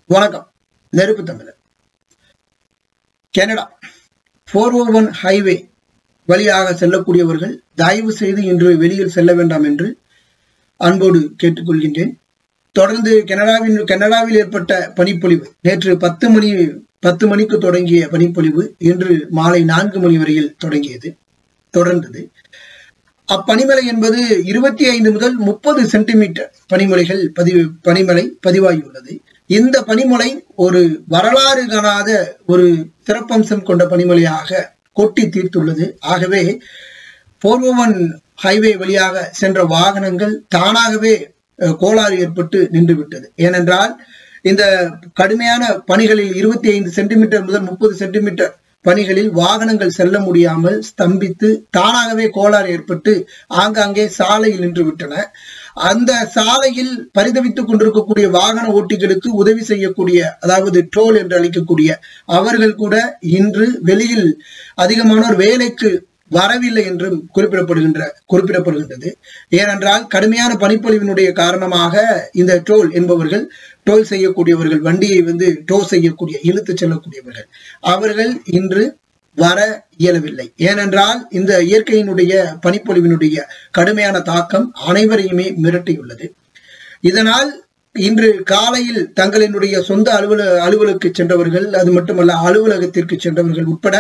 வணக்கம் நெருப்பு தமிழர் Canada four oh one highway வழியாக செல்லக்கூடியவர்கள் தயவு செய்து இன்று வெளியில் செல்ல வேண்டாம் என்று அன்போடு கேட்டுக்கொள்கின்றேன் தொடர்ந்து கனடாவின் கனடாவில் ஏற்பட்ட பனிப்பொழிவு நேற்று பத்து மணி பத்து மணிக்கு தொடங்கிய பனிப்பொழிவு இன்று மாலை நான்கு மணி வரையில் தொடங்கியது தொடர்ந்தது அப்பனிமலை என்பது இருபத்தி ஐந்து முதல் முப்பது சென்டிமீட்டர் பனிமலைகள் பதிவு பனிமலை பதிவாகியுள்ளது இந்த பனிமலை ஒரு வரலாறு காணாத ஒரு சிறப்பம்சம் கொண்ட பனிமலையாக கொட்டி தீர்த்துள்ளது ஆகவே போர்வன் ஹைவே வழியாக சென்ற வாகனங்கள் தானாகவே அஹ், கோளாறு ஏற்பட்டு நின்றுவிட்டது ஏனென்றால் இந்த கடுமையான பனிகளில் இருபத்தி ஐந்து சென்டிமீட்டர் முதல் முப்பது சென்டிமீட்டர் பனிகளில் வாகனங்கள் செல்ல முடியாமல் ஸ்தம்பித்து தானாகவே கோளாறு ஏற்பட்டு ஆங்காங்கே சாலையில் நின்று விட்டன அந்த சாலையில் பரிதவித்துக் கொண்டிருக்கக்கூடிய வாகன ஓட்டிகளுக்கு உதவி செய்யக்கூடிய அதாவது டோல் என்று அழைக்கக்கூடிய அவர்கள் கூட இன்று வெளியில் அதிகமானோர் வேலைக்கு வரவில்லை என்றும் குறிப்பிடப்படுகின்ற குறிப்பிடப்படுகின்றது ஏனென்றால் கடுமையான பனிப்பொழிவினுடைய காரணமாக இந்த டோல் என்பவர்கள் டோல் செய்யக்கூடியவர்கள் வண்டியை வந்து டோ செய்யக்கூடிய இழுத்துச் செல்லக்கூடியவர்கள் அவர்கள் இன்று வர இயலவில்லை ஏனென்றால் இந்த இயற்கையினுடைய பனிப்பொழிவினுடைய கடுமையான தாக்கம் அனைவரையுமே மிரட்டியுள்ளது இதனால் இன்று காலையில் தங்களினுடைய சொந்த அலுவல அலுவலுக்கு சென்றவர்கள் அது மட்டுமல்ல அலுவலகத்திற்கு சென்றவர்கள் உட்பட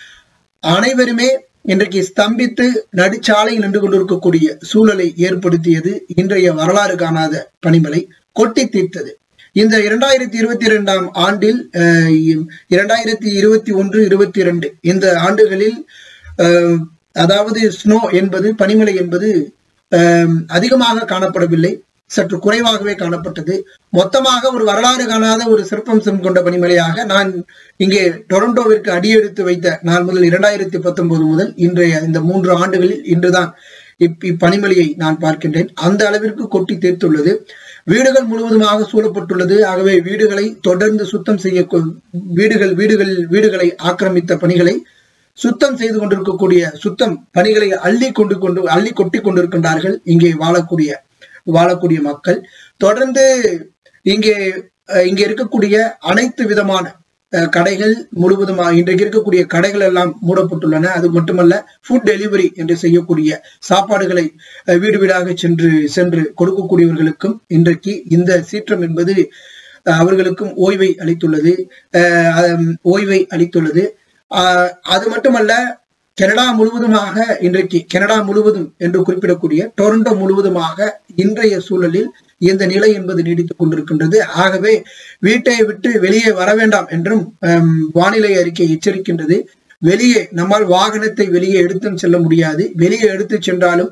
அனைவருமே இன்றைக்கு ஸ்தம்பித்து நடுச்சாலையில் நின்று கொண்டிருக்கக்கூடிய சூழலை ஏற்படுத்தியது இன்றைய வரலாறு காணாத பனிமலை கொட்டி தீர்த்தது இந்த இரண்டாயிரத்தி இருபத்தி இரண்டாம் ஆண்டில் அஹ், இரண்டாயிரத்தி இருபத்தி ஒன்று இருபத்தி இரண்டு இந்த ஆண்டுகளில் அஹ், அதாவது ஸ்னோ என்பது பனிமலை என்பது அஹ், அதிகமாக காணப்படவில்லை சற்று குறைவாகவே காணப்பட்டது மொத்தமாக ஒரு வரலாறு காணாத ஒரு சிறப்பம்சம் கொண்ட பனிமலையாக நான் இங்கே டொரண்டோவிற்கு அடியெடுத்து வைத்த நாள் முதல் இரண்டாயிரத்தி பத்தொன்பது முதல் இன்றைய இந்த மூன்று ஆண்டுகளில் இன்றுதான் இப் இப்பனிமலையை நான் பார்க்கின்றேன் அந்த அளவிற்கு கொட்டி தீர்த்துள்ளது வீடுகள் முழுவதுமாக சூழப்பட்டுள்ளது ஆகவே வீடுகளை தொடர்ந்து சுத்தம் செய்ய கொ- வீடுகள் வீடுகள் வீடுகளை ஆக்கிரமித்த பணிகளை சுத்தம் செய்து கொண்டிருக்கக்கூடிய சுத்தம் பணிகளை அள்ளி கொண்டு கொண்டு அள்ளி கொட்டி கொண்டிருக்கின்றார்கள் இங்கே வாழக்கூடிய வாழக்கூடிய மக்கள் தொடர்ந்து இங்கே அஹ், இங்கே இருக்கக்கூடிய அனைத்து விதமான அஹ், கடைகள் முழுவதுமாக இன்றைக்கு இருக்கக்கூடிய கடைகள் எல்லாம் மூடப்பட்டுள்ளன அது மட்டுமல்ல ஃபுட் டெலிவரி என்று செய்யக்கூடிய சாப்பாடுகளை அஹ், வீடு வீடாக சென்று சென்று கொடுக்கக்கூடியவர்களுக்கும் இன்றைக்கு இந்த சீற்றம் என்பது அஹ், அவர்களுக்கும் ஓய்வை அளித்துள்ளது அஹ், அஹ், ஓய்வை அளித்துள்ளது ஆஹ் அது மட்டுமல்ல கனடா முழுவதுமாக இன்றைக்கு கனடா முழுவதும் என்று குறிப்பிடக்கூடிய டொரண்டோ முழுவதுமாக இன்றைய சூழலில் இந்த நிலை என்பது நீடித்துக் கொண்டிருக்கின்றது ஆகவே வீட்டை விட்டு வெளியே வர வேண்டாம் என்றும் ஹம், வானிலை அறிக்கை எச்சரிக்கின்றது வெளியே நம்மால் வாகனத்தை வெளியே எடுத்தும் செல்ல முடியாது வெளியே எடுத்து சென்றாலும்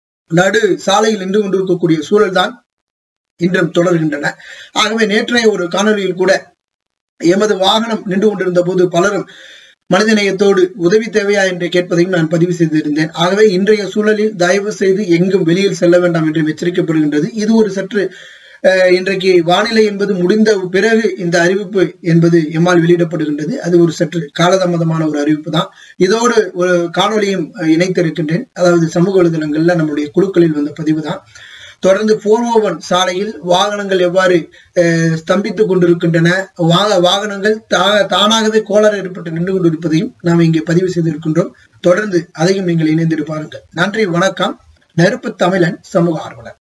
நடு சாலையில் நின்று கொண்டிருக்கக்கூடிய சூழல்தான் இன்றும் தொடர்கின்றன ஆகவே நேற்றைய ஒரு காணொலியில் கூட எமது வாகனம் நின்று கொண்டிருந்த போது பலரும் மனிதநேயத்தோடு உதவி தேவையா என்று கேட்பதையும் நான் பதிவு செய்திருந்தேன் ஆகவே இன்றைய சூழலில் தயவு செய்து எங்கும் வெளியில் செல்ல வேண்டாம் என்று எச்சரிக்கப்படுகின்றது இது ஒரு சற்று அஹ், இன்றைக்கு வானிலை என்பது முடிந்த பிறகு இந்த அறிவிப்பு என்பது எம்மால் வெளியிடப்படுகின்றது அது ஒரு சற்று காலதாமதமான ஒரு அறிவிப்பு தான் இதோடு ஒரு காணொலியும் அஹ், இணைத்திருக்கின்றேன் அதாவது சமூக வலைதளங்கள்ல நம்முடைய குழுக்களில் வந்த பதிவு தான் தொடர்ந்து போர் ஓவன் சாலையில் வாகனங்கள் எவ்வாறு அஹ், ஸ்தம்பித்துக் கொண்டிருக்கின்றன வா- வாகனங்கள் தா- தானாகவே கோளாறு ஏற்பட்டு நின்று கொண்டிருப்பதையும் நாம் இங்கே பதிவு செய்திருக்கின்றோம் தொடர்ந்து அதையும் நீங்கள் இணைந்திரு பாருங்கள் நன்றி வணக்கம் நெருப்பு தமிழன் சமூக ஆர்வலர்